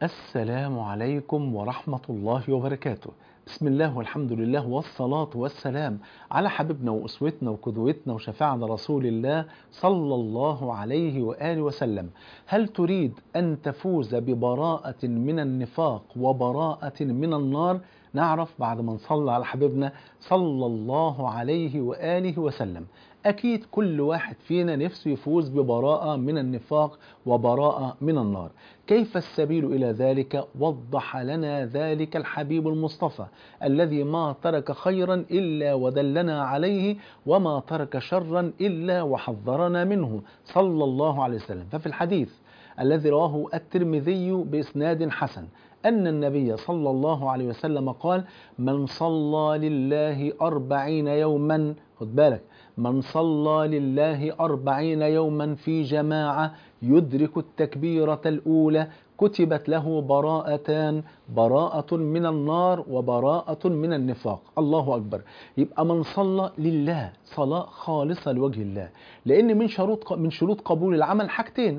السلام عليكم ورحمة الله وبركاته بسم الله والحمد لله والصلاة والسلام على حبيبنا وأسوتنا وقدوتنا وشفاعنا رسول الله صلى الله عليه وآله وسلم هل تريد أن تفوز ببراءة من النفاق وبراءة من النار نعرف بعد ما نصلي على حبيبنا صلى الله عليه وآله وسلم أكيد كل واحد فينا نفسه يفوز ببراءة من النفاق وبراءة من النار كيف السبيل إلى ذلك وضح لنا ذلك الحبيب المصطفى الذي ما ترك خيرا إلا ودلنا عليه وما ترك شرا إلا وحذرنا منه صلى الله عليه وسلم ففي الحديث الذي رواه الترمذي بإسناد حسن أن النبي صلى الله عليه وسلم قال من صلى لله أربعين يوما خد بالك من صلى لله أربعين يوما في جماعة يدرك التكبيرة الأولى كتبت له براءتان براءة من النار وبراءة من النفاق الله أكبر يبقى من صلى لله صلاة خالصة لوجه الله لأن من شروط من شروط قبول العمل حاجتين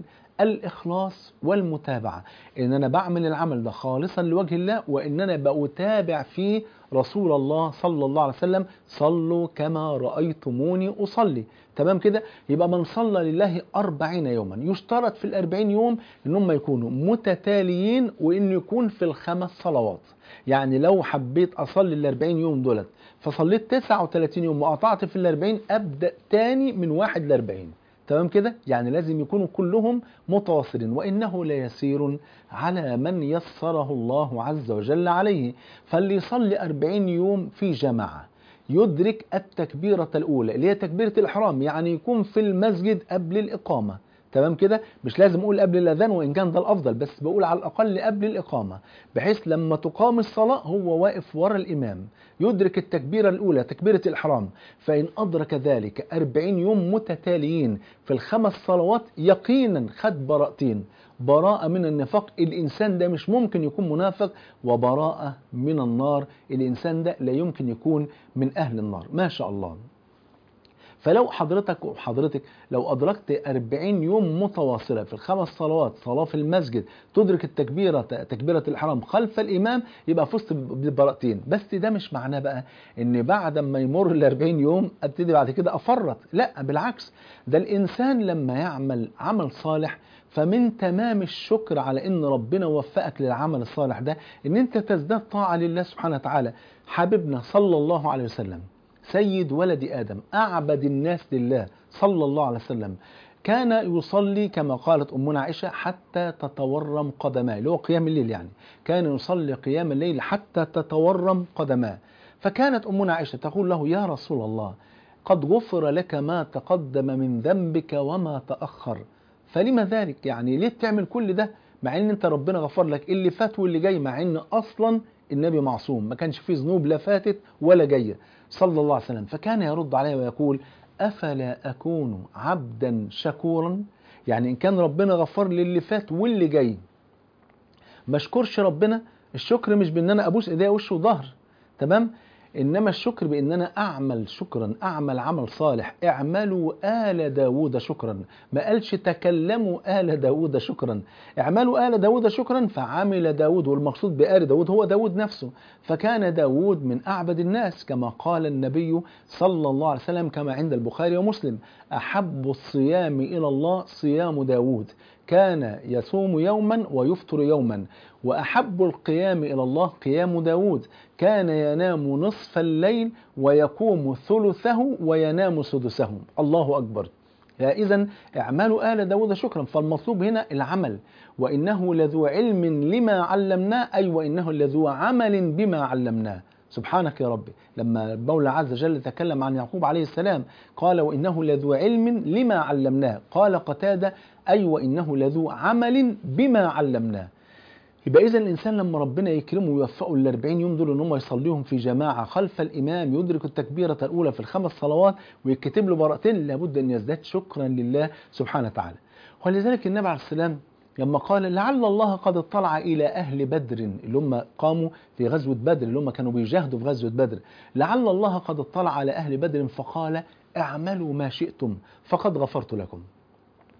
الإخلاص والمتابعة إن أنا بعمل العمل ده خالصا لوجه الله وإن أنا بأتابع فيه رسول الله صلى الله عليه وسلم صلوا كما رأيتموني أصلي تمام كده يبقى من صلى لله أربعين يوما يشترط في الأربعين يوم إن هم يكونوا متتاليين وإن يكون في الخمس صلوات يعني لو حبيت أصلي الأربعين يوم دولت فصليت 39 يوم وقطعت في الأربعين أبدأ تاني من واحد لأربعين تمام كده يعني لازم يكونوا كلهم متواصلين وإنه ليسير على من يسره الله عز وجل عليه فاللي يصلي أربعين يوم في جماعة يدرك التكبيرة الأولى اللي هي تكبيرة الإحرام يعني يكون في المسجد قبل الإقامة تمام كده مش لازم اقول قبل الاذان وان كان ده الافضل بس بقول على الاقل قبل الاقامه بحيث لما تقام الصلاه هو واقف ورا الامام يدرك التكبيره الاولى تكبيره الاحرام فان ادرك ذلك 40 يوم متتاليين في الخمس صلوات يقينا خد براءتين براءة من النفاق الإنسان ده مش ممكن يكون منافق وبراءة من النار الإنسان ده لا يمكن يكون من أهل النار ما شاء الله فلو حضرتك وحضرتك لو أدركت 40 يوم متواصلة في الخمس صلوات صلاة في المسجد تدرك التكبيرة تكبيرة الحرام خلف الإمام يبقى فزت ببراءتين بس ده مش معناه بقى إن بعد ما يمر ال 40 يوم أبتدي بعد كده أفرط لا بالعكس ده الإنسان لما يعمل عمل صالح فمن تمام الشكر على ان ربنا وفقك للعمل الصالح ده ان انت تزداد طاعه لله سبحانه وتعالى حبيبنا صلى الله عليه وسلم سيد ولد آدم أعبد الناس لله صلى الله عليه وسلم كان يصلي كما قالت أمنا عائشة حتى تتورم قدماه اللي هو قيام الليل يعني كان يصلي قيام الليل حتى تتورم قدماه فكانت أمنا عائشة تقول له يا رسول الله قد غفر لك ما تقدم من ذنبك وما تأخر فلما ذلك يعني ليه تعمل كل ده مع ان انت ربنا غفر لك اللي فات واللي جاي مع ان اصلا النبي معصوم ما كانش فيه ذنوب لا فاتت ولا جايه صلى الله عليه وسلم فكان يرد عليه ويقول أفلا أكون عبدا شكورا يعني إن كان ربنا غفر لي اللي فات واللي جاي ما اشكرش ربنا الشكر مش بان انا ابوس ايديا وش وظهر تمام انما الشكر بان انا اعمل شكرا اعمل عمل صالح اعملوا ال داود شكرا ما قالش تكلموا ال داود شكرا اعملوا ال داود شكرا فعمل داود والمقصود بآل داود هو داود نفسه فكان داود من اعبد الناس كما قال النبي صلى الله عليه وسلم كما عند البخاري ومسلم احب الصيام الى الله صيام داود كان يصوم يوما ويفطر يوما وأحب القيام إلى الله قيام داود كان ينام نصف الليل ويقوم ثلثه وينام سدسه الله أكبر إذا اعملوا آل داود شكرا فالمطلوب هنا العمل وإنه لذو علم لما علمناه أي وإنه لذو عمل بما علمناه سبحانك يا ربي لما المولى عز وجل تكلم عن يعقوب عليه السلام قال وإنه لذو علم لما علمناه قال قتادة أي وإنه لذو عمل بما علمناه يبقى إذا الإنسان لما ربنا يكرمه ويوفقه ال 40 يوم دول إن هم يصليهم في جماعة خلف الإمام يدرك التكبيرة الأولى في الخمس صلوات ويكتب له براءتين لابد أن يزداد شكرا لله سبحانه وتعالى ولذلك النبي عليه السلام لما قال لعل الله قد اطلع إلى أهل بدر اللي هم قاموا في غزوة بدر اللي هم كانوا بيجاهدوا في غزوة بدر لعل الله قد اطلع على أهل بدر فقال اعملوا ما شئتم فقد غفرت لكم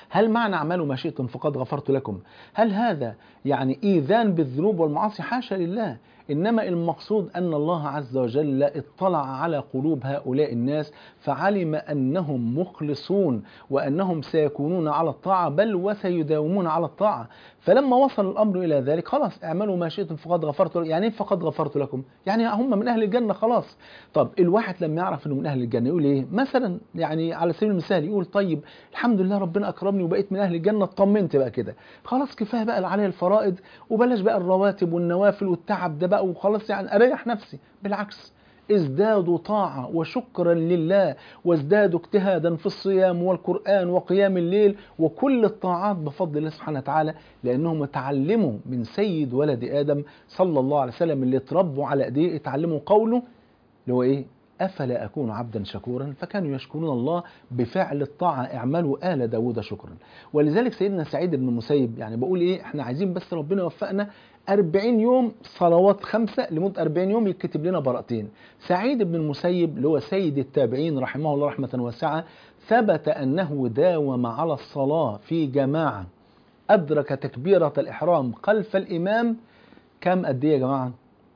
هل معنى اعملوا ما شئتم فقد غفرت لكم هل هذا يعني ايذان بالذنوب والمعاصي حاشا لله انما المقصود ان الله عز وجل اطلع على قلوب هؤلاء الناس فعلم انهم مخلصون وانهم سيكونون على الطاعه بل وسيداومون على الطاعه فلما وصل الامر الى ذلك خلاص اعملوا ما شئتم فقد غفرت لكم يعني ايه فقد غفرت لكم يعني هم من اهل الجنه خلاص طب الواحد لما يعرف انه من اهل الجنه يقول ايه مثلا يعني على سبيل المثال يقول طيب الحمد لله ربنا اكرمني وبقيت من اهل الجنه اطمنت بقى كده خلاص كفايه بقى عليا الفرائض وبلاش بقى الرواتب والنوافل والتعب ده بقى وخلاص يعني اريح نفسي بالعكس ازدادوا طاعة وشكرا لله وازدادوا اجتهادا في الصيام والقرآن وقيام الليل وكل الطاعات بفضل الله سبحانه وتعالى لأنهم اتعلموا من سيد ولد آدم صلى الله عليه وسلم اللي اتربوا على ايديه اتعلموا قوله اللي هو ايه أفلا أكون عبدا شكورا فكانوا يشكرون الله بفعل الطاعة اعملوا آل داود شكرا ولذلك سيدنا سعيد بن المسيب يعني بقول إيه إحنا عايزين بس ربنا يوفقنا 40 يوم صلوات خمسة لمدة 40 يوم يكتب لنا براءتين سعيد بن المسيب اللي هو سيد التابعين رحمه الله رحمة واسعة ثبت أنه داوم على الصلاة في جماعة أدرك تكبيرة الإحرام خلف الإمام كم قد إيه يا جماعة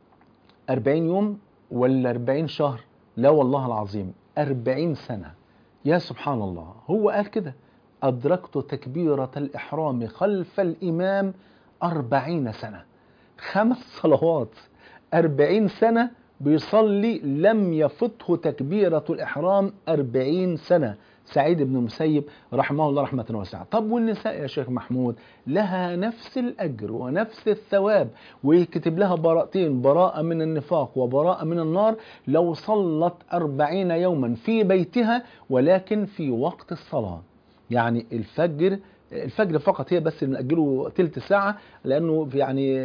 40 يوم ولا 40 شهر لا والله العظيم أربعين سنة يا سبحان الله هو قال كده أدركت تكبيرة الإحرام خلف الإمام أربعين سنة خمس صلوات أربعين سنة بيصلي لم يفته تكبيرة الإحرام أربعين سنة سعيد بن المسيب رحمه الله رحمة واسعة طب والنساء يا شيخ محمود لها نفس الأجر ونفس الثواب ويكتب لها براءتين براءة من النفاق وبراءة من النار لو صلت أربعين يوما في بيتها ولكن في وقت الصلاة يعني الفجر الفجر فقط هي بس نأجله تلت ساعة لأنه يعني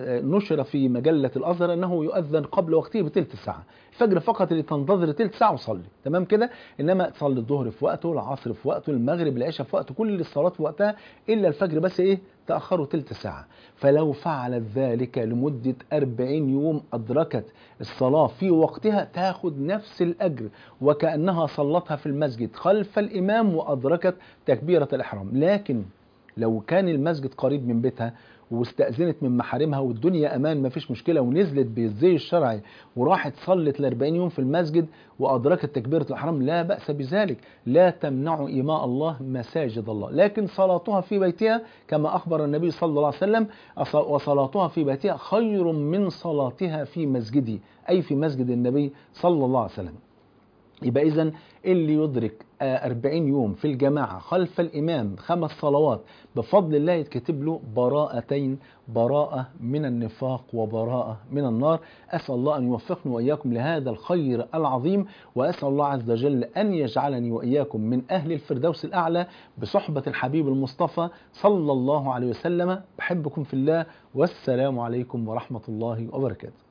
نشر في مجلة الأزهر أنه يؤذن قبل وقته بتلت ساعة الفجر فقط اللي تنتظر تلت ساعة وصلي تمام كده إنما تصلي الظهر في وقته العصر في وقته المغرب العشاء في وقته كل الصلاة في وقتها إلا الفجر بس إيه تأخروا تلت ساعة فلو فعلت ذلك لمدة أربعين يوم أدركت الصلاة في وقتها تاخد نفس الأجر وكأنها صلتها في المسجد خلف الإمام وأدركت تكبيرة الإحرام لكن لو كان المسجد قريب من بيتها واستأذنت من محارمها والدنيا أمان ما فيش مشكلة ونزلت بالزي الشرعي وراحت صلت ل 40 يوم في المسجد وأدركت تكبيرة الإحرام لا بأس بذلك لا تمنع إماء الله مساجد الله لكن صلاتها في بيتها كما أخبر النبي صلى الله عليه وسلم وصلاتها في بيتها خير من صلاتها في مسجدي أي في مسجد النبي صلى الله عليه وسلم يبقى إذا اللي يدرك 40 يوم في الجماعة خلف الإمام خمس صلوات بفضل الله يتكتب له براءتين براءة من النفاق وبراءة من النار أسأل الله أن يوفقني وإياكم لهذا الخير العظيم وأسأل الله عز وجل أن يجعلني وإياكم من أهل الفردوس الأعلى بصحبة الحبيب المصطفى صلى الله عليه وسلم بحبكم في الله والسلام عليكم ورحمة الله وبركاته